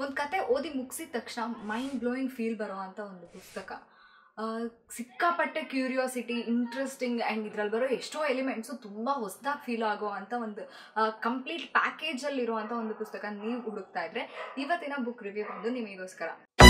ಒಂದು ಕತೆ ಓದಿ ಮುಗಿಸಿದ ತಕ್ಷಣ ಮೈಂಡ್ ಬ್ಲೋಯಿಂಗ್ ಫೀಲ್ ಬರೋ ಅಂಥ ಒಂದು ಪುಸ್ತಕ ಆ, ಸಿಕ್ಕಾಪಟ್ಟೆ ಕ್ಯೂರಿಯಾಸಿಟಿ ಇಂಟ್ರೆಸ್ಟಿಂಗ್ ಆ್ಯಂಡ್ ಇದ್ರಲ್ಲಿ ಬರೋ ಎಷ್ಟೋ ಎಲಿಮೆಂಟ್ಸು ತುಂಬ ಹೊಸದಾಗಿ ಫೀಲ್ ಆಗೋ ಅಂಥ ಒಂದು ಕಂಪ್ಲೀಟ್ ಪ್ಯಾಕೇಜಲ್ಲಿರುವಂಥ ಒಂದು ಪುಸ್ತಕ ನೀವು ಹುಡುಕ್ತಾ ಇದ್ರೆ ಇವತ್ತಿನ ಬುಕ್ ರಿವ್ಯೂ ಬಂದು ನಿಮಗೋಸ್ಕರ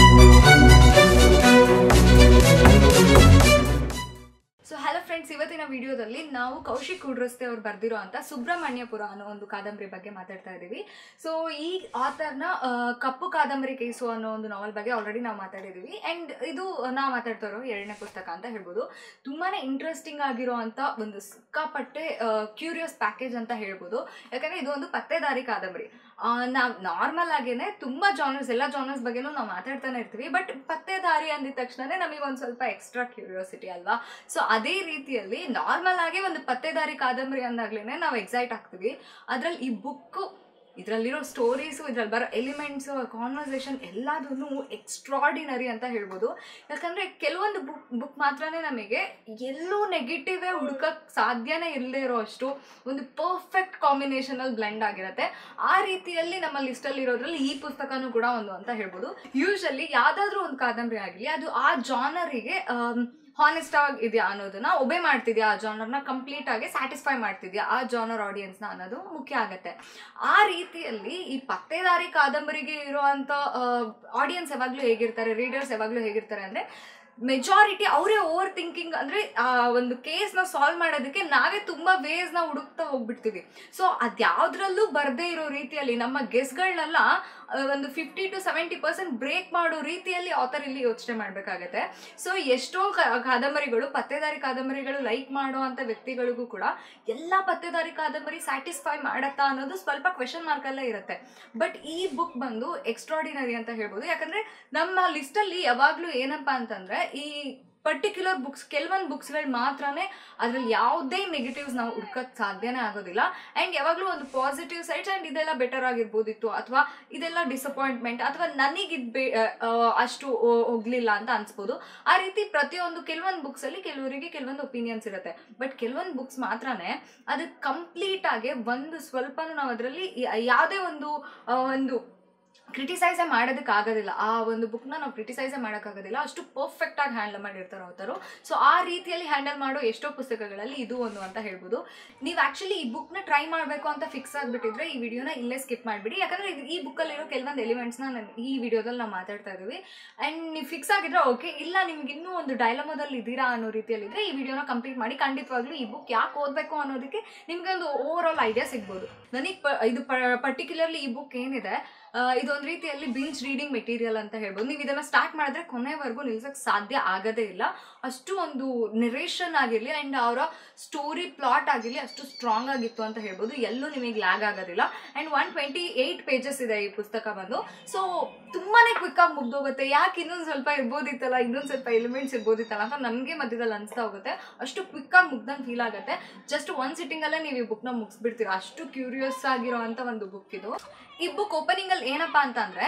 ಸೊ ಹಲೋ ಫ್ರೆಂಡ್ಸ್ ಇವತ್ತಿನ ವಿಡಿಯೋದಲ್ಲಿ ನಾವು ಕೌಶಿಕ್ ಕುಡ್ರಸ್ತೆ ಅವ್ರು ಬರೆದಿರೋ ಅಂತ ಸುಬ್ರಹ್ಮಣ್ಯಪುರ ಅನ್ನೋ ಒಂದು ಕಾದಂಬರಿ ಬಗ್ಗೆ ಮಾತಾಡ್ತಾ ಇದ್ದೀವಿ ಸೊ ಈ ಆಥರ್ನ ಕಪ್ಪು ಕಾದಂಬರಿ ಕೇಸು ಅನ್ನೋ ಒಂದು ನಾವಲ್ ಬಗ್ಗೆ ಆಲ್ರೆಡಿ ನಾವು ಮಾತಾಡಿದ್ದೀವಿ ಆ್ಯಂಡ್ ಇದು ನಾವು ಮಾತಾಡ್ತಾ ಇರೋ ಎರಡನೇ ಪುಸ್ತಕ ಅಂತ ಹೇಳ್ಬೋದು ತುಂಬಾ ಇಂಟ್ರೆಸ್ಟಿಂಗ್ ಆಗಿರೋ ಅಂಥ ಒಂದು ಸಿಕ್ಕಾಪಟ್ಟೆ ಕ್ಯೂರಿಯಸ್ ಪ್ಯಾಕೇಜ್ ಅಂತ ಹೇಳ್ಬೋದು ಯಾಕಂದರೆ ಇದು ಒಂದು ಪತ್ತೆದಾರಿ ಕಾದಂಬರಿ ನಾವು ನಾರ್ಮಲ್ ಆಗೇನೆ ತುಂಬ ಜಾನರ್ಸ್ ಎಲ್ಲ ಜಾನರ್ಸ್ ಬಗ್ಗೆನೂ ನಾವು ಮಾತಾಡ್ತಾನೆ ಇರ್ತೀವಿ ಬಟ್ ಪತ್ತೆದಾರಿ ಅಂದಿದ ತಕ್ಷಣನೇ ನಮಗೆ ಒಂದು ಸ್ವಲ್ಪ ಎಕ್ಸ್ಟ್ರಾ ಕ್ಯೂರಿಯಾಸಿಟಿ ಅಲ್ವಾ ಸೊ ಅದೇ ರೀತಿಯಲ್ಲಿ ನಾರ್ಮಲ್ ಆಗಿ ಒಂದು ಪತ್ತೆದಾರಿ ಕಾದಂಬರಿ ಅಂದಾಗ್ಲೇ ನಾವು ಎಕ್ಸೈಟ್ ಆಗ್ತೀವಿ ಅದ್ರಲ್ಲಿ ಈ ಬುಕ್ಕು ಇದರಲ್ಲಿರೋ ಸ್ಟೋರೀಸು ಇದ್ರಲ್ಲಿ ಬರೋ ಎಲಿಮೆಂಟ್ಸು ಕಾನ್ವರ್ಸೇಷನ್ ಎಲ್ಲದೂ ಎಕ್ಸ್ಟ್ರಾಡಿನರಿ ಅಂತ ಹೇಳ್ಬೋದು ಯಾಕಂದರೆ ಕೆಲವೊಂದು ಬುಕ್ ಬುಕ್ ಮಾತ್ರನೇ ನಮಗೆ ಎಲ್ಲೂ ನೆಗೆಟಿವೇ ಹುಡುಕಕ್ಕೆ ಸಾಧ್ಯನೇ ಇಲ್ಲದೆ ಇರೋ ಅಷ್ಟು ಒಂದು ಪರ್ಫೆಕ್ಟ್ ಕಾಂಬಿನೇಷನಲ್ಲಿ ಬ್ಲೆಂಡ್ ಆಗಿರುತ್ತೆ ಆ ರೀತಿಯಲ್ಲಿ ನಮ್ಮ ಲಿಸ್ಟಲ್ಲಿ ಇರೋದ್ರಲ್ಲಿ ಈ ಪುಸ್ತಕನೂ ಕೂಡ ಒಂದು ಅಂತ ಹೇಳ್ಬೋದು ಯೂಶಲಿ ಯಾವುದಾದ್ರೂ ಒಂದು ಕಾದಂಬರಿ ಆಗಲಿ ಅದು ಆ ಜಾನರಿಗೆ ಹಾನೆಸ್ಟ್ ಇದೆಯಾ ಅನ್ನೋದನ್ನ ಒಬೆ ಮಾಡ್ತಿದ್ಯಾ ಆ ಜಾನರ್ನ ಕಂಪ್ಲೀಟ್ ಆಗಿ ಸ್ಯಾಟಿಸ್ಫೈ ಮಾಡ್ತಿದ್ಯಾ ಆ ಜಾನರ್ ಆಡಿಯನ್ಸ್ನ ಅನ್ನೋದು ಮುಖ್ಯ ಆಗುತ್ತೆ ಆ ರೀತಿಯಲ್ಲಿ ಈ ಪತ್ತೆದಾರಿ ಕಾದಂಬರಿಗೆ ಇರುವಂಥ ಆಡಿಯನ್ಸ್ ಯಾವಾಗಲೂ ಹೇಗಿರ್ತಾರೆ ರೀಡರ್ಸ್ ಯಾವಾಗಲೂ ಹೇಗಿರ್ತಾರೆ ಅಂದರೆ ಮೆಜಾರಿಟಿ ಅವರೇ ಓವರ್ ಥಿಂಕಿಂಗ್ ಅಂದರೆ ಒಂದು ಕೇಸ್ನ ಸಾಲ್ವ್ ಮಾಡೋದಕ್ಕೆ ನಾವೇ ತುಂಬ ವೇಸ್ನ ಹುಡುಕ್ತಾ ಹೋಗ್ಬಿಡ್ತೀವಿ ಸೊ ಅದ್ಯಾವುದ್ರಲ್ಲೂ ಬರದೇ ಇರೋ ರೀತಿಯಲ್ಲಿ ನಮ್ಮ ಗೆಸ್ಗಳನ್ನೆಲ್ಲ ಒಂದು fifty to seventy percent break ಮಾಡೋ ರೀತಿಯಲ್ಲಿ ಆಥರ್ ಇಲ್ಲಿ ಯೋಚನೆ ಮಾಡಬೇಕಾಗತ್ತೆ ಸೊ ಎಷ್ಟೋ ಕಾದಂಬರಿಗಳು ಪತ್ತೆದಾರಿ ಕಾದಂಬರಿಗಳು ಲೈಕ್ ಮಾಡೋ ಅಂಥ ವ್ಯಕ್ತಿಗಳಿಗೂ ಕೂಡ ಎಲ್ಲ ಪತ್ತೆದಾರಿ ಕಾದಂಬರಿ ಸ್ಯಾಟಿಸ್ಫೈ ಮಾಡತ್ತಾ ಅನ್ನೋದು ಸ್ವಲ್ಪ ಕ್ವೆಶನ್ ಮಾರ್ಕಲ್ಲೇ ಇರುತ್ತೆ ಬಟ್ ಈ ಬುಕ್ ಬಂದು ಎಕ್ಸ್ಟ್ರಾಡಿನರಿ ಅಂತ ಹೇಳ್ಬೋದು ಯಾಕಂದರೆ ನಮ್ಮ ಲಿಸ್ಟಲ್ಲಿ ಯಾವಾಗಲೂ ಏನಪ್ಪ ಅಂತಂದರೆ ಈ ಪರ್ಟಿಕ್ಯುಲರ್ ಬುಕ್ಸ್ ಕೆಲವೊಂದು ಬುಕ್ಸ್ಗಳು ಮಾತ್ರನೇ ಅದ್ರಲ್ಲಿ ಯಾವುದೇ ನೆಗೆಟಿವ್ಸ್ ನಾವು ಹುಡ್ಕಕ್ಕೆ ಸಾಧ್ಯನೇ ಆಗೋದಿಲ್ಲ ಆ್ಯಂಡ್ ಯಾವಾಗಲೂ ಒಂದು ಪಾಸಿಟಿವ್ ಸೈಡ್ಸ್ ಆ್ಯಂಡ್ ಇದೆಲ್ಲ ಬೆಟರ್ ಆಗಿರ್ಬೋದಿತ್ತು ಅಥವಾ ಇದೆಲ್ಲ ಡಿಸಪಾಯಿಂಟ್ಮೆಂಟ್ ಅಥವಾ ನನಗಿದ್ ಬೇ ಅಷ್ಟು ಹೋಗ್ಲಿಲ್ಲ ಅಂತ ಅನ್ಸ್ಬೋದು ಆ ರೀತಿ ಪ್ರತಿಯೊಂದು ಕೆಲವೊಂದು ಬುಕ್ಸಲ್ಲಿ ಕೆಲವರಿಗೆ ಕೆಲವೊಂದು ಒಪಿನಿಯನ್ಸ್ ಇರುತ್ತೆ ಬಟ್ ಕೆಲವೊಂದು ಬುಕ್ಸ್ ಮಾತ್ರನೇ ಅದು ಕಂಪ್ಲೀಟ್ ಆಗಿ ಒಂದು ಸ್ವಲ್ಪನೂ ನಾವು ಅದರಲ್ಲಿ ಯಾವುದೇ ಒಂದು ಒಂದು ಕ್ರಿಟಿಸೈಸೇ ಮಾಡೋದಕ್ಕಾಗೋದಿಲ್ಲ ಆ ಒಂದು ಬುಕ್ನ ನಾವು ಕ್ರಿಟಿಸೈಸೇ ಮಾಡೋಕ್ಕಾಗೋದಿಲ್ಲ ಅಷ್ಟು ಪರ್ಫೆಕ್ಟಾಗಿ ಹ್ಯಾಂಡಲ್ ಮಾಡಿರ್ತಾರೆ ಅವತರು ಸೊ ಆ ರೀತಿಯಲ್ಲಿ ಹ್ಯಾಂಡಲ್ ಮಾಡೋ ಎಷ್ಟೋ ಪುಸ್ತಕಗಳಲ್ಲಿ ಇದು ಒಂದು ಅಂತ ಹೇಳ್ಬೋದು ನೀವು ಆ್ಯಕ್ಚುಲಿ ಈ ಬುಕ್ನ ಟ್ರೈ ಮಾಡಬೇಕು ಅಂತ ಫಿಕ್ಸ್ ಆಗಿಬಿಟ್ಟಿದ್ರೆ ಈ ವಿಡಿಯೋನ ಇಲ್ಲೇ ಸ್ಕಿಪ್ ಮಾಡಿಬಿಡಿ ಯಾಕಂದರೆ ಇದು ಈ ಬುಕ್ಕಲ್ಲಿರೋ ಕೆಲವೊಂದು ಎಲಿಮೆಂಟ್ಸ್ನ ನಾನು ಈ ವಿಡಿಯೋದಲ್ಲಿ ನಾವು ಮಾತಾಡ್ತಾ ಇದ್ದೀವಿ ಆ್ಯಂಡ್ ನೀವು ಫಿಕ್ಸ್ ಆಗಿದ್ರೆ ಓಕೆ ಇಲ್ಲ ನಿಮ್ಗೆ ಇನ್ನೂ ಒಂದು ಡೈಲಮೋದಲ್ಲಿ ಇದ್ದೀರಾ ಅನ್ನೋ ರೀತಿಯಲ್ಲಿದ್ದರೆ ಈ ವಿಡಿಯೋನ ಕಂಪ್ಲೀಟ್ ಮಾಡಿ ಖಂಡಿತವಾಗ್ಲೂ ಈ ಬುಕ್ ಯಾಕೆ ಓದಬೇಕು ಅನ್ನೋದಕ್ಕೆ ನಿಮಗೆ ಒಂದು ಓವರ್ ಆಲ್ ಐಡಿಯಾ ಸಿಗ್ಬೋದು ನನಗೆ ಪ ಇದು ಪರ್ಟಿಕ್ಯುಲರ್ಲಿ ಈ ಬುಕ್ ಏನಿದೆ ಇದೊಂದು ರೀತಿಯಲ್ಲಿ ಬಿಂಚ್ ರೀಡಿಂಗ್ ಮೆಟೀರಿಯಲ್ ಅಂತ ಹೇಳ್ಬೋದು ನೀವು ಇದನ್ನು ಸ್ಟಾರ್ಟ್ ಮಾಡಿದ್ರೆ ಕೊನೆವರೆಗೂ ನಿಲ್ಸಕ್ಕೆ ಸಾಧ್ಯ ಆಗೋದೇ ಇಲ್ಲ ಅಷ್ಟು ಒಂದು ನೆರೇಷನ್ ಆಗಿರಲಿ ಆ್ಯಂಡ್ ಅವರ ಸ್ಟೋರಿ ಪ್ಲಾಟ್ ಆಗಿರಲಿ ಅಷ್ಟು ಸ್ಟ್ರಾಂಗ್ ಆಗಿತ್ತು ಅಂತ ಹೇಳ್ಬೋದು ಎಲ್ಲೂ ನಿಮಗೆ ಲ್ಯಾಗ್ ಆಗೋದಿಲ್ಲ and one twenty eight pages ಇದೆ ಈ ಪುಸ್ತಕ ಬಂದು ಸೊ ತುಂಬಾ ಕ್ವಿಕ್ಕಾಗಿ ಮುಗ್ದೋಗುತ್ತೆ ಯಾಕೆ ಇನ್ನೊಂದು ಸ್ವಲ್ಪ ಇರ್ಬೋದಿತ್ತಲ್ಲ ಇನ್ನೊಂದು ಸ್ವಲ್ಪ ಎಲಿಮೆಂಟ್ಸ್ ಇರ್ಬೋದಿತ್ತಲ್ಲ ಅಂತ ನಮಗೆ ಮಧ್ಯದಲ್ಲಿ ಅನಿಸ್ತಾ ಹೋಗುತ್ತೆ ಅಷ್ಟು ಕ್ವಿಕ್ಕಾಗಿ ಮುಗ್ದಂಗೆ ಫೀಲ್ ಆಗುತ್ತೆ ಜಸ್ಟ್ ಒನ್ ಸಿಟ್ಟಿಂಗಲ್ಲೇ ನೀವು ಈ ಬುಕ್ನ ಮುಗಿಸ್ಬಿಡ್ತೀರಾ ಅಷ್ಟು ಕ್ಯೂರಿಯಸ್ ಆಗಿರೋ ಅಂಥ ಒಂದು ಬುಕ್ ಇದು ಈ ಬುಕ್ ಓಪನಿಂಗಲ್ಲಿ ಏನಪ್ಪ ಅಂತಂದರೆ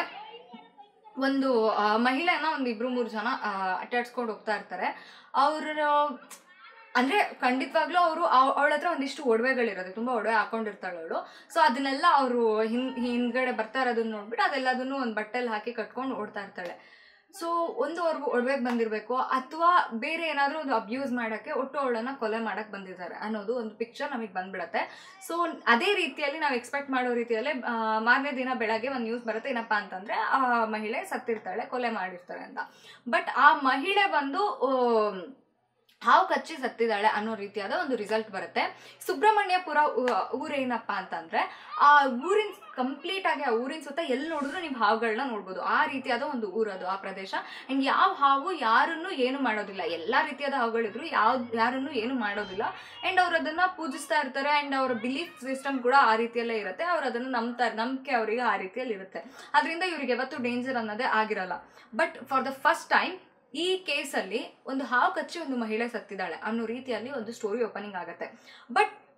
ಒಂದು ಮಹಿಳೆನ ಒಂದು ಇಬ್ರು ಮೂರು ಜನ ಅಟ್ಟಾಡ್ಸ್ಕೊಂಡು ಹೋಗ್ತಾ ಇರ್ತಾರೆ ಅವರು ಅಂದರೆ ಖಂಡಿತವಾಗ್ಲೂ ಅವರು ಅವಳ ಹತ್ರ ಒಂದಿಷ್ಟು ಒಡವೆಗಳಿರೋದು ತುಂಬ ಒಡವೆ ಹಾಕೊಂಡಿರ್ತಾಳೆ ಅವಳು ಸೊ ಅದನ್ನೆಲ್ಲ ಅವರು ಹಿನ್ ಹಿಂದ್ಗಡೆ ಬರ್ತಾ ಇರೋದನ್ನ ನೋಡ್ಬಿಟ್ಟು ಅದೆಲ್ಲದನ್ನು ಒಂದು ಬಟ್ಟೆಲಿ ಹಾಕಿ ಕಟ್ಕೊಂಡು ಓಡ್ತಾ ಇರ್ತಾಳೆ ಸೊ ಒಂದು ಅವ್ರಿಗೂ ಒಡವೆಗೆ ಬಂದಿರಬೇಕು ಅಥವಾ ಬೇರೆ ಏನಾದರೂ ಒಂದು ಅಬ್ಯೂಸ್ ಮಾಡೋಕ್ಕೆ ಒಟ್ಟು ಅವಳನ್ನ ಕೊಲೆ ಮಾಡೋಕ್ಕೆ ಬಂದಿದ್ದಾರೆ ಅನ್ನೋದು ಒಂದು ಪಿಕ್ಚರ್ ನಮಗೆ ಬಂದ್ಬಿಡತ್ತೆ ಸೊ ಅದೇ ರೀತಿಯಲ್ಲಿ ನಾವು ಎಕ್ಸ್ಪೆಕ್ಟ್ ಮಾಡೋ ರೀತಿಯಲ್ಲೇ ಮಾರನೇ ದಿನ ಬೆಳಗ್ಗೆ ಒಂದು ನ್ಯೂಸ್ ಬರುತ್ತೆ ಏನಪ್ಪ ಅಂತಂದರೆ ಆ ಮಹಿಳೆ ಸತ್ತಿರ್ತಾಳೆ ಕೊಲೆ ಮಾಡಿರ್ತಾರೆ ಅಂತ ಬಟ್ ಆ ಮಹಿಳೆ ಬಂದು ಹಾವು ಕಚ್ಚಿ ಸತ್ತಿದ್ದಾಳೆ ಅನ್ನೋ ರೀತಿಯಾದ ಒಂದು ರಿಸಲ್ಟ್ ಬರುತ್ತೆ ಸುಬ್ರಹ್ಮಣ್ಯಪುರ ಊರೇನಪ್ಪ ಅಂತಂದರೆ ಆ ಊರಿನ ಕಂಪ್ಲೀಟ್ ಆಗಿ ಆ ಊರಿನ ಸುತ್ತ ಎಲ್ಲಿ ನೋಡಿದ್ರು ನೀವು ಹಾವುಗಳನ್ನ ನೋಡ್ಬೋದು ಆ ರೀತಿಯಾದ ಒಂದು ಊರದು ಆ ಪ್ರದೇಶ ಆ್ಯಂಡ್ ಯಾವ ಹಾವು ಯಾರನ್ನು ಏನು ಮಾಡೋದಿಲ್ಲ ಎಲ್ಲ ರೀತಿಯಾದ ಹಾವುಗಳಿದ್ರು ಯಾವ ಯಾರನ್ನು ಏನು ಮಾಡೋದಿಲ್ಲ ಆ್ಯಂಡ್ ಅವ್ರು ಅದನ್ನು ಪೂಜಿಸ್ತಾ ಇರ್ತಾರೆ ಆ್ಯಂಡ್ ಅವರ ಬಿಲೀಫ್ ಸಿಸ್ಟಮ್ ಕೂಡ ಆ ರೀತಿಯಲ್ಲೇ ಇರುತ್ತೆ ಅವ್ರು ಅದನ್ನು ನಂಬ್ತಾರೆ ನಂಬಿಕೆ ಅವರಿಗೆ ಆ ರೀತಿಯಲ್ಲಿ ಇರುತ್ತೆ ಅದರಿಂದ ಇವರಿಗೆ ಯಾವತ್ತೂ ಡೇಂಜರ್ ಅನ್ನೋದೇ ಆಗಿರಲ್ಲ but for the first time ಈ ಕೇಸಲ್ಲಿ ಒಂದು ಹಾವು ಕಚ್ಚಿ ಒಂದು ಮಹಿಳೆ ಸತ್ತಿದ್ದಾಳೆ ಅನ್ನೋ ರೀತಿಯಲ್ಲಿ ಒಂದು ಸ್ಟೋರಿ ಓಪನಿಂಗ್ ಆಗುತ್ತೆ ಬಟ್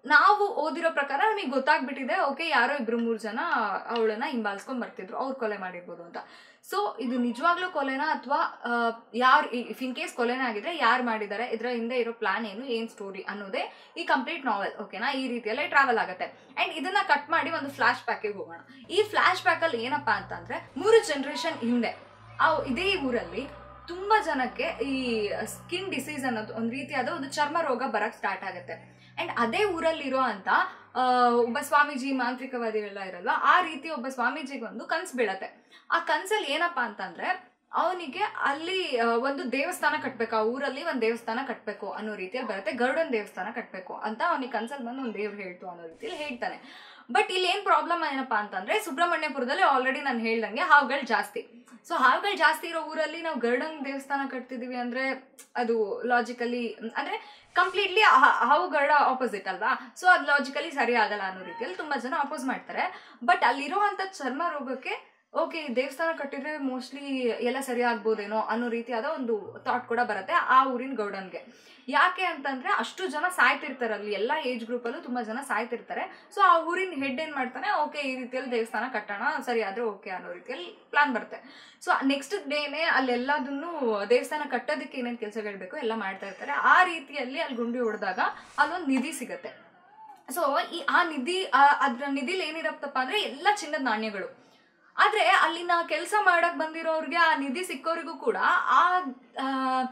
ನಾವು ಓದಿರೋ ಪ್ರಕಾರ ನಮಗೆ ಗೊತ್ತಾಗ್ಬಿಟ್ಟಿದೆ ಓಕೆ ಯಾರೋ ಇಬ್ರು ಮೂರು ಜನ ಅವಳನ್ನ ಹಿಂಬಾಲಿಸ್ಕೊಂಡ್ ಬರ್ತಿದ್ರು ಅವ್ರು ಕೊಲೆ ಮಾಡಿರ್ಬೋದು ಅಂತ ಸೊ ಇದು ನಿಜವಾಗ್ಲೂ ಕೊಲೆನಾ ಅಥವಾ ಯಾರು ಇಫ್ ಇನ್ ಕೇಸ್ ಕೊಲೆನೇ ಆಗಿದ್ರೆ ಯಾರು ಮಾಡಿದ್ದಾರೆ ಇದರ ಹಿಂದೆ ಇರೋ ಪ್ಲಾನ್ ಏನು ಏನ್ ಸ್ಟೋರಿ ಅನ್ನೋದೇ ಈ ಕಂಪ್ಲೀಟ್ ನಾವೆಲ್ ಓಕೆನಾ ಈ ರೀತಿಯಲ್ಲೇ ಟ್ರಾವೆಲ್ ಆಗುತ್ತೆ ಅಂಡ್ ಇದನ್ನ ಕಟ್ ಮಾಡಿ ಒಂದು ಫ್ಲಾಶ್ ಪ್ಯಾಕಿಗೆ ಹೋಗೋಣ ಈ ಫ್ಲಾಶ್ ಪ್ಯಾಕ್ ಅಲ್ಲಿ ಏನಪ್ಪಾ ಅಂತಂದ್ರೆ ಮೂರು ಜನರೇಷನ್ ಹಿಂದೆ ಆ ಇದೇ ಊರಲ್ಲಿ ತುಂಬಾ ಜನಕ್ಕೆ ಈ ಸ್ಕಿನ್ ಡಿಸೀಸ್ ಅನ್ನೋದು ಒಂದು ರೀತಿಯಾದ ಒಂದು ಚರ್ಮ ರೋಗ ಬರಕ್ ಸ್ಟಾರ್ಟ್ ಆಗುತ್ತೆ ಅಂಡ್ ಅದೇ ಊರಲ್ಲಿರೋ ಅಂತ ಆ, ಒಬ್ಬ ಸ್ವಾಮೀಜಿ ಮಾಂತ್ರಿಕವಾದಿಗಳೆಲ್ಲ ಇರಲ್ವಾ ಆ ರೀತಿ ಒಬ್ಬ ಸ್ವಾಮೀಜಿಗೆ ಒಂದು ಕನ್ಸು ಬೀಳತ್ತೆ ಆ ಕನ್ಸಲ್ಲಿ ಏನಪ್ಪಾ ಅಂತಂದ್ರೆ ಅವನಿಗೆ ಅಲ್ಲಿ ಆ, ಒಂದು ದೇವಸ್ಥಾನ ಕಟ್ಬೇಕು ಆ ಊರಲ್ಲಿ ಒಂದು ದೇವಸ್ಥಾನ ಕಟ್ಬೇಕು ಅನ್ನೋ ರೀತಿಯಲ್ಲಿ ಬರುತ್ತೆ ಗರುಡನ್ ದೇವಸ್ಥಾನ ಕಟ್ಬೇಕು ಅಂತ ಅವನಿಗೆ ಕನ್ಸಲ್ಲಿ ಬಂದು ಒಂದು ದೇವ್ರು ಹೇಳ್ತು ಅನ್ನೋ ರೀತಿಯಲ್ಲಿ ಹೇಳ್ತಾನೆ ಬಟ್ ಇಲ್ಲಿ ಏನ್ ಪ್ರಾಬ್ಲಮ್ ಏನಪ್ಪಾ ಅಂತಂದ್ರೆ ಸುಬ್ರಹ್ಮಣ್ಯಪುರದಲ್ಲಿ ಆಲ್ರೆಡಿ ನಾನು ಹೇಳ್ದಂಗೆ ಹಾವುಗಳು ಜಾಸ್ತಿ ಸೊ ಹಾವುಗಳು ಜಾಸ್ತಿ ಇರೋ ಊರಲ್ಲಿ ನಾವು ಗರುಡನ್ ದೇವಸ್ಥಾನ ಕಟ್ತಿದೀವಿ ಅಂದ್ರೆ ಅದು ಲಾಜಿಕಲಿ ಅಂದ್ರೆ ಕಂಪ್ಲೀಟ್ಲಿ ಹಾವುಗಳ ಆಪೋಸಿಟ್ ಅಲ್ವಾ ಸೊ ಅದು ಲಾಜಿಕಲಿ ಸರಿ ಆಗಲ್ಲ ಅನ್ನೋ ರೀತಿಯಲ್ಲಿ ತುಂಬಾ ಜನ ಅಪೋಸ್ ಮಾಡ್ತಾರೆ ಬಟ್ ಅಲ್ಲಿರುವಂತ ಚರ್ಮ ರೋಗಕ್ಕೆ ಓಕೆ ದೇವಸ್ಥಾನ ಕಟ್ಟಿದ್ರೆ ಮೋಸ್ಟ್ಲಿ ಎಲ್ಲ ಸರಿ ಆಗ್ಬೋದೇನೋ ಅನ್ನೋ ರೀತಿಯಾದ ಒಂದು ಥಾಟ್ ಕೂಡ ಬರುತ್ತೆ ಆ ಊರಿನ ಗೌಡನ್ಗೆ ಯಾಕೆ ಅಂತಂದ್ರೆ ಅಷ್ಟು ಜನ ಸಾಯ್ತಿರ್ತಾರೆ ಅಲ್ಲಿ ಎಲ್ಲ ಏಜ್ ಗ್ರೂಪಲ್ಲೂ ತುಂಬಾ ಜನ ಸಾಯ್ತಿರ್ತಾರೆ ಸೊ ಆ ಊರಿನ ಹೆಡ್ ಏನ್ ಮಾಡ್ತಾನೆ ಓಕೆ ಈ ರೀತಿಯಲ್ಲಿ ದೇವಸ್ಥಾನ ಕಟ್ಟೋಣ ಸರಿ ಆದ್ರೆ ಓಕೆ ಅನ್ನೋ ರೀತಿಯಲ್ಲಿ ಪ್ಲಾನ್ ಬರುತ್ತೆ ಸೊ ನೆಕ್ಸ್ಟ್ ಡೇನೆ ಅಲ್ಲೆಲ್ಲದನ್ನು ದೇವಸ್ಥಾನ ಕಟ್ಟೋದಕ್ಕೆ ಏನೇನು ಕೆಲಸಗಳು ಬೇಕೋ ಎಲ್ಲ ಮಾಡ್ತಾ ಇರ್ತಾರೆ ಆ ರೀತಿಯಲ್ಲಿ ಅಲ್ಲಿ ಗುಂಡಿ ಹೊಡೆದಾಗ ಅಲ್ಲೊಂದು ನಿಧಿ ಸಿಗತ್ತೆ ಸೊ ಈ ಆ ನಿಧಿ ಆ- ಅದ್ರ ನಿಧಿಲಿ ಏನಿರತ್ತಪ್ಪ ಅಂದ್ರೆ ಎಲ್ಲ ಚಿನ್ನದ ನಾಣ್ಯಗಳು ಆದ್ರೆ ಅಲ್ಲಿನ ಕೆಲಸ ಮಾಡಕ್ ಬಂದಿರೋರ್ಗೆ ಆ ನಿಧಿ ಸಿಕ್ಕೋರಿಗೂ ಕೂಡ ಆ ಆ,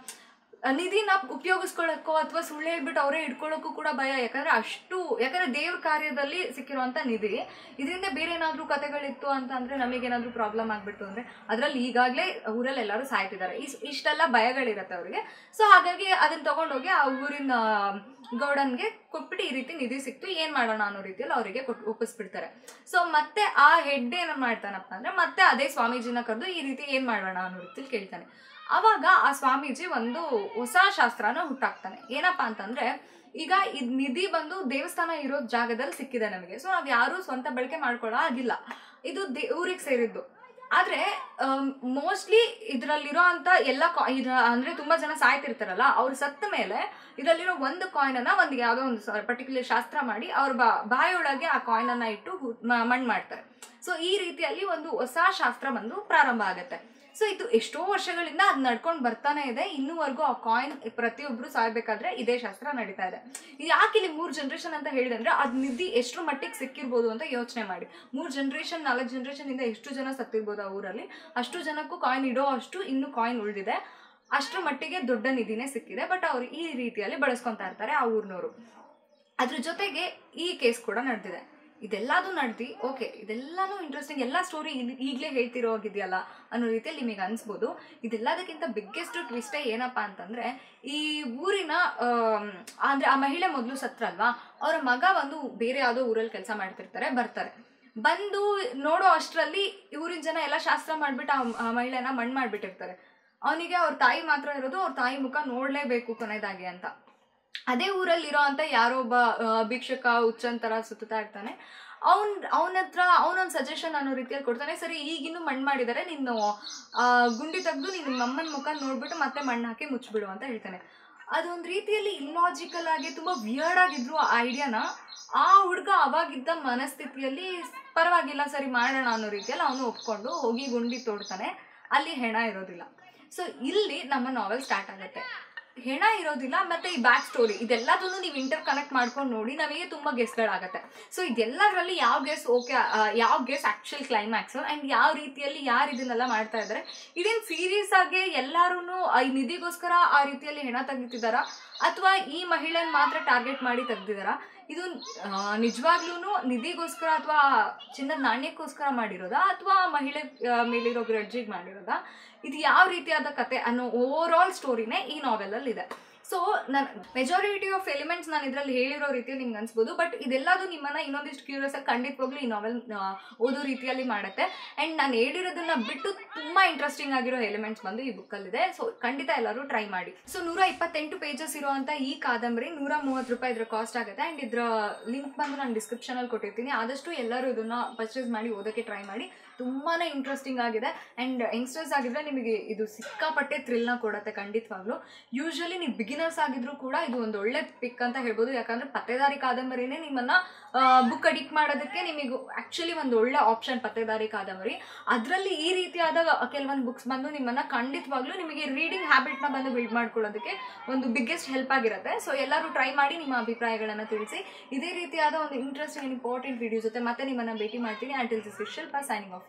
ಆ ನಿಧಿನ ಉಪಯೋಗಿಸ್ಕೊಳ್ಳೋಕ್ಕೋ ಅಥವಾ ಸುಳ್ಳು ಹೇಳ್ಬಿಟ್ಟು ಅವರೇ ಇಟ್ಕೊಳ್ಳೋಕ್ಕೂ ಕೂಡ ಭಯ ಯಾಕಂದ್ರೆ ಅಷ್ಟು ಯಾಕಂದ್ರೆ ದೇವ್ರ ಕಾರ್ಯದಲ್ಲಿ ಸಿಕ್ಕಿರುವಂತ ನಿಧಿ ಇದರಿಂದ ಬೇರೆ ಏನಾದ್ರೂ ಕಥೆಗಳಿತ್ತು ಅಂತ ಅಂದ್ರೆ ನಮಗೇನಾದ್ರೂ ಪ್ರಾಬ್ಲಮ್ ಆಗ್ಬಿಟ್ಟು ಅಂದ್ರೆ ಅದ್ರಲ್ಲಿ ಈಗಾಗಲೇ ಊರಲ್ಲಿ ಎಲ್ಲರೂ ಸಾಯ್ತಿದ್ದಾರೆ ಇಸ್- ಇಷ್ಟೆಲ್ಲ ಭಯಗಳಿರತ್ತೆ ಅವರಿಗೆ ಸೊ ಹಾಗಾಗಿ ಅದನ್ನ ತಗೊಂಡೋಗಿ ಆ ಊರಿನ ಗೌಡನ್ಗೆ ಕೊಟ್ಬಿಟ್ಟು ಈ ರೀತಿ ನಿಧಿ ಸಿಕ್ತು ಏನ್ ಮಾಡೋಣ ಅನ್ನೋ ರೀತಿಯಲ್ಲಿ ಅವರಿಗೆ ಕೊಟ್ಟು ಒಪ್ಪಿಸ್ಬಿಡ್ತಾರೆ ಸೊ ಮತ್ತೆ ಆ ಹೆಡ್ ಏನ್ ಮಾಡ್ತಾನಪ್ಪ ಅಂದ್ರೆ ಮತ್ತೆ ಅದೇ ಸ್ವಾಮೀಜಿನ ಕರೆದು ಈ ರೀತಿ ಏನ್ ಮಾಡೋಣ ಅನ್ನೋ ರೀತಿಯಲ್ಲಿ ಕೇಳ್ತಾನೆ ಅವಾಗ ಆ ಸ್ವಾಮೀಜಿ ಒಂದು ಹೊಸ ಶಾಸ್ತ್ರನ ಹುಟ್ಟಾಕ್ತಾನೆ ಏನಪ್ಪಾ ಅಂತಂದ್ರೆ ಈಗ ಇದ್ ನಿಧಿ ಬಂದು ದೇವಸ್ಥಾನ ಇರೋ ಜಾಗದಲ್ಲಿ ಸಿಕ್ಕಿದೆ ನಮಗೆ ಸೊ ನಾವ್ ಯಾರು ಸ್ವಂತ ಬಳಕೆ ಮಾಡ್ಕೊಳ್ಳೋ ಆಗಿಲ್ಲ ಇದು ದೇ ಊರಿಗೆ ಸೇರಿದ್ದು ಆದ್ರೆ ಮೋಸ್ಟ್ಲಿ ಇದ್ರಲ್ಲಿರೋ ಅಂತ ಎಲ್ಲ ಕಾ- ಇದ್ರ ಅಂದ್ರೆ ತುಂಬಾ ಜನ ಸಾಯ್ತಿರ್ತಾರಲ್ಲ ಅವ್ರು ಸತ್ತ ಮೇಲೆ ಇದರಲ್ಲಿರೋ ಒಂದು ಕಾಯಿನ್ ಅನ್ನ ಒಂದು ಯಾವ್ದೋ ಒಂದು ಪರ್ಟಿಕ್ಯುಲರ್ ಶಾಸ್ತ್ರ ಮಾಡಿ ಅವ್ರ ಬಾ ಬಾಯೊಳಗೆ ಆ ಕಾಯಿನ್ ಅನ್ನ ಇಟ್ಟು ಹು- ಮ- ಮಣ್ಣ್ ಮಾಡ್ತಾರೆ ಸೊ ಈ ರೀತಿಯಲ್ಲಿ ಒಂದು ಹೊಸ ಶಾಸ್ತ್ರ ಬಂದು ಪ್ರಾರಂಭ ಆಗುತ್ತೆ ಸೊ ಇದು ಎಷ್ಟೋ ವರ್ಷಗಳಿಂದ ಅದು ನಡ್ಕೊಂಡು ಬರ್ತಾನೆ ಇದೆ ಇನ್ನೂವರೆಗೂ ಆ ಕಾಯಿನ್ ಪ್ರತಿಯೊಬ್ರು ಸಾಯ್ಬೇಕಾದ್ರೆ ಇದೇ ಶಾಸ್ತ್ರ ನಡೀತಾ ಇದೆ ಯಾಕೆ ಇಲ್ಲಿ ಮೂರ್ ಜನರೇಷನ್ ಅಂತ ಹೇಳಿದೆ ಅಂದ್ರೆ ಅದ್ ನಿಧಿ ಎಷ್ಟು ಮಟ್ಟಿಗೆ ಸಿಕ್ಕಿರ್ಬೋದು ಅಂತ ಯೋಚನೆ ಮಾಡಿ ಮೂರ್ ಜನರೇಷನ್ ನಾಲ್ಕು ಜನರೇಷನ್ ಇಂದ ಎಷ್ಟು ಜನ ಸತ್ತಿರ್ಬೋದು ಆ ಊರಲ್ಲಿ ಅಷ್ಟು ಜನಕ್ಕೂ ಕಾಯಿನ್ ಇಡೋ ಅಷ್ಟು ಇನ್ನೂ ಕಾಯಿನ್ ಉಳಿದಿದೆ ಅಷ್ಟರ ಮಟ್ಟಿಗೆ ದೊಡ್ಡ ನಿಧಿನೇ ಸಿಕ್ಕಿದೆ ಬಟ್ ಅವ್ರು ಈ ರೀತಿಯಲ್ಲಿ ಬಳಸ್ಕೊಂತಾ ಇರ್ತಾರೆ ಆ ಊರಿನವರು ಅದ್ರ ಜೊತೆಗೆ ಈ ಕೇಸ್ ಕೂಡ ನಡೆದಿದೆ ಇದೆಲ್ಲದು ನಡೆದಿ ಓಕೆ ಇದೆಲ್ಲಾನು ಇಂಟ್ರೆಸ್ಟಿಂಗ್ ಎಲ್ಲ ಸ್ಟೋರಿ ಈಗಲೇ ಹೇಳ್ತಿರೋ ಹೋಗಿದೆಯಲ್ಲ ಅನ್ನೋ ರೀತಿಯಲ್ಲಿ ನಿಮಗೆ ಅನ್ಸ್ಬೋದು ಇದೆಲ್ಲದಕ್ಕಿಂತ ಬಿಗ್ಗೆಸ್ಟ್ ಟ್ವಿಸ್ಟೇ ಏನಪ್ಪಾ ಅಂತಂದ್ರೆ ಈ ಊರಿನ ಆಮ್, ಅಂದ್ರೆ ಆ ಮಹಿಳೆ ಮೊದಲು ಸತ್ರಲ್ವಾ ಅವರ ಮಗ ಒಂದು ಬೇರೆ ಯಾವುದೋ ಊರಲ್ಲಿ ಕೆಲಸ ಮಾಡ್ತಿರ್ತಾರೆ ಬರ್ತಾರೆ ಬಂದು ನೋಡೋ ಅಷ್ಟರಲ್ಲಿ ಊರಿನ ಜನ ಎಲ್ಲ ಶಾಸ್ತ್ರ ಮಾಡ್ಬಿಟ್ಟು ಆ- ಆ ಮಹಿಳೆನ ಮಣ್ಣು ಮಾಡ್ಬಿಟ್ಟಿರ್ತಾರೆ ಅವನಿಗೆ ಅವ್ರ ತಾಯಿ ಮಾತ್ರ ಇರೋದು ಅವ್ರ ತಾಯಿ ಮುಖ ನೋಡ್ಲೇಬೇಕು ಕೊನೆಯದಾಗಿ ಅಂತ ಅದೇ ಊರಲ್ಲಿರೋ ಅಂತ ಯಾರೋ ಒಬ್ಬ ಆ, ಭಿಕ್ಷುಕ ಹುಚ್ಚನ್ ತರ ಸುತ್ತಾ ಇರ್ತಾನೆ ಅವನ್ ಅವನ ಹತ್ರ ಅವನೊಂದು ಸಜೆಷನ್ ಅನ್ನೋ ರೀತಿಯಲ್ಲಿ ಕೊಡ್ತಾನೆ ಸರಿ ಈಗಿನ್ನೂ ಮಣ್ಣು ಮಾಡಿದ್ದಾರೆ ನೀನು ಆ, ಗುಂಡಿ ತೆಗೆದು ನಿನ್ನ ಅಮ್ಮನ ಮುಖ ನೋಡ್ಬಿಟ್ಟು ಮತ್ತೆ ಮಣ್ಣು ಹಾಕಿ ಮುಚ್ಚಿಬಿಡು ಅಂತ ಹೇಳ್ತಾನೆ ಅದೊಂದು ರೀತಿಯಲ್ಲಿ ಇಲ್ಲಾಜಿಕಲ್ ಆಗಿ ತುಂಬಾ ವಿಯರ್ಡ್ ಆಗಿದ್ರು ಆ ಐಡಿಯಾನ ಆ ಹುಡುಗ ಅವಾಗಿದ್ದ ಮನಸ್ಥಿತಿಯಲ್ಲಿ ಪರವಾಗಿಲ್ಲ ಸರಿ ಮಾಡೋಣ ಅನ್ನೋ ರೀತಿಯಲ್ಲಿ ಅವನು ಒಪ್ಕೊಂಡು ಹೋಗಿ ಗುಂಡಿ ತೋಡ್ತಾನೆ ಅಲ್ಲಿ ಹೆಣ ಇರೋದಿಲ್ಲ ಸೊ ಇಲ್ಲಿ ನಮ್ಮ ನಾವೆಲ್ ಸ್ಟಾರ್ಟ್ ಆಗುತ್ತೆ ಹೆಣ ಇರೋದಿಲ್ಲ ಮತ್ತೆ ಈ ಬ್ಯಾಕ್ ಸ್ಟೋರಿ ಇದೆಲ್ಲದನ್ನು ನೀವು ಇಂಟರ್ ಕನೆಕ್ಟ್ ಮಾಡ್ಕೊಂಡು ನೋಡಿ ನಮಗೆ ತುಂಬಾ ಗೆಸ್ಗಳಾಗತ್ತೆ ಸೊ ಇದೆಲ್ಲದರಲ್ಲಿ ಯಾವ ಗೆಸ್ ಓಕೆ ಯಾವ ಗೆಸ್ ಆಕ್ಚುಲ್ ಕ್ಲೈಮ್ಯಾಕ್ಸ್ ಅಂಡ್ ಯಾವ ರೀತಿಯಲ್ಲಿ ಯಾರು ಇದನ್ನೆಲ್ಲ ಮಾಡ್ತಾ ಇದ್ದಾರೆ ಇದೇನ್ ಸೀರಿಯಸ್ ಆಗಿ ಎಲ್ಲಾರು ಈ ನಿಧಿಗೋಸ್ಕರ ಆ ರೀತಿಯಲ್ಲಿ ಹೆಣ ತೆಗಿತಿದಾರ ಅಥವಾ ಈ ಮಹಿಳೆನ ಮಾತ್ರ ಟಾರ್ಗೆಟ್ ಮಾಡಿ ತೆಗ್ದಿದಾರ ಇದು ನಿಜವಾಗ್ಲೂ ನಿಧಿಗೋಸ್ಕರ ಅಥವಾ ಚಿನ್ನದ ನಾಣ್ಯಕ್ಕೋಸ್ಕರ ಮಾಡಿರೋದಾ ಅಥವಾ ಮಹಿಳೆ ಆ, ಮೇಲಿರೋ ಗ್ರಡ್ಜಿಗೆ ಮಾಡಿರೋದಾ ಇದು ಯಾವ ರೀತಿಯಾದ ಕತೆ ಅನ್ನೋ ಓವರ್ ಆಲ್ ಸ್ಟೋರಿನೇ ಈ ನಾವೆಲ್ ಅಲ್ಲಿ ಇದೆ ಸೊ ನಾನು ಮೆಜಾರಿಟಿ ಆಫ್ ಎಲಿಮೆಂಟ್ಸ್ ನಾನು ಇದರಲ್ಲಿ ಹೇಳಿರೋ ರೀತಿ ನಿಮ್ಗೆ ಅನ್ಸ್ಬೋದು ಬಟ್ ಇದೆಲ್ಲದು ನಿಮ್ಮನ್ನ ಇನ್ನೊಂದಿಷ್ಟು ಕ್ಯೂರಿಯಸ್ ಆಗಿ ಖಂಡಿತವಾಗ್ಲೂ ಈ ನಾವೆಲ್ ಓದೋ ರೀತಿಯಲ್ಲಿ ಮಾಡುತ್ತೆ ಅಂಡ್ ನಾನು ಹೇಳಿರೋದನ್ನ ಬಿಟ್ಟು ತುಂಬಾ ಇಂಟ್ರೆಸ್ಟಿಂಗ್ ಆಗಿರೋ ಎಲಿಮೆಂಟ್ಸ್ ಬಂದು ಈ ಬುಕ್ಕಲ್ಲಿದೆ ಸೊ ಖಂಡಿತ ಎಲ್ಲರೂ ಟ್ರೈ ಮಾಡಿ ಸೊ ನೂರ ಇಪ್ಪತ್ತೆಂಟು ಪೇಜಸ್ ಇರುವಂತ ಈ ಕಾದಂಬರಿ ನೂರ ಮೂವತ್ತು ರೂಪಾಯಿ ಇದ್ರ ಕಾಸ್ಟ್ ಆಗುತ್ತೆ ಅಂಡ್ ಇದ್ರ ಲಿಂಕ್ ಬಂದು ನಾನು ಡಿಸ್ಕ್ರಿಪ್ಷನ್ ಅಲ್ಲಿ ಕೊಟ್ಟಿರ್ತೀನಿ ಆದಷ್ಟು ಎಲ್ಲರೂ ಇದನ್ನ ಪರ್ಚೇಸ್ ಮಾಡಿ ಓದೋಕೆ ಟ್ರೈ ಮಾಡಿ ತುಂಬಾ ಇಂಟ್ರೆಸ್ಟಿಂಗ್ ಆಗಿದೆ ಆ್ಯಂಡ್ ಯಂಗ್ಸ್ಟರ್ಸ್ ಆಗಿದ್ರೆ ನಿಮಗೆ ಇದು ಸಿಕ್ಕಾಪಟ್ಟೆ ಥ್ರಿಲ್ನ ಕೊಡುತ್ತೆ ಖಂಡಿತವಾಗ್ಲೂ ಯೂಶ್ವಲಿ ನೀವು ಬಿಗಿನರ್ಸ್ ಆಗಿದ್ರು ಕೂಡ ಇದು ಒಂದು ಒಳ್ಳೆ ಪಿಕ್ ಅಂತ ಹೇಳ್ಬೋದು ಯಾಕಂದರೆ ಪತ್ತೆದಾರಿ ಕಾದಂಬರಿನೇ ನಿಮ್ಮನ್ನು ಬುಕ್ ಅಡಿಕ್ಟ್ ಮಾಡೋದಕ್ಕೆ ನಿಮಗೆ ಆ್ಯಕ್ಚುಲಿ ಒಂದು ಒಳ್ಳೆ ಆಪ್ಷನ್ ಪತ್ತೆದಾರಿ ಕಾದಂಬರಿ ಅದರಲ್ಲಿ ಈ ರೀತಿಯಾದ ಕೆಲವೊಂದು ಬುಕ್ಸ್ ಬಂದು ನಿಮ್ಮನ್ನು ಖಂಡಿತವಾಗ್ಲೂ ನಿಮಗೆ ರೀಡಿಂಗ್ ಹ್ಯಾಬಿಟ್ನ ಬಂದು ಬಿಲ್ಡ್ ಮಾಡ್ಕೊಳ್ಳೋದಕ್ಕೆ ಒಂದು ಬಿಗ್ಗೆಸ್ಟ್ ಹೆಲ್ಪ್ ಆಗಿರುತ್ತೆ ಸೊ ಎಲ್ಲರೂ ಟ್ರೈ ಮಾಡಿ ನಿಮ್ಮ ಅಭಿಪ್ರಾಯಗಳನ್ನು ತಿಳಿಸಿ ಇದೇ ರೀತಿಯಾದ ಒಂದು ಇಂಟ್ರೆಸ್ಟಿಂಗ್ ಇಂಪಾರ್ಟೆಂಟ್ ವಿಡಿಯೋ ಜೊತೆ ಮತ್ತೆ ನಿಮ್ಮನ್ನು ಭೇಟಿ ಮಾಡ್ತೀನಿ until this Shilpa signing of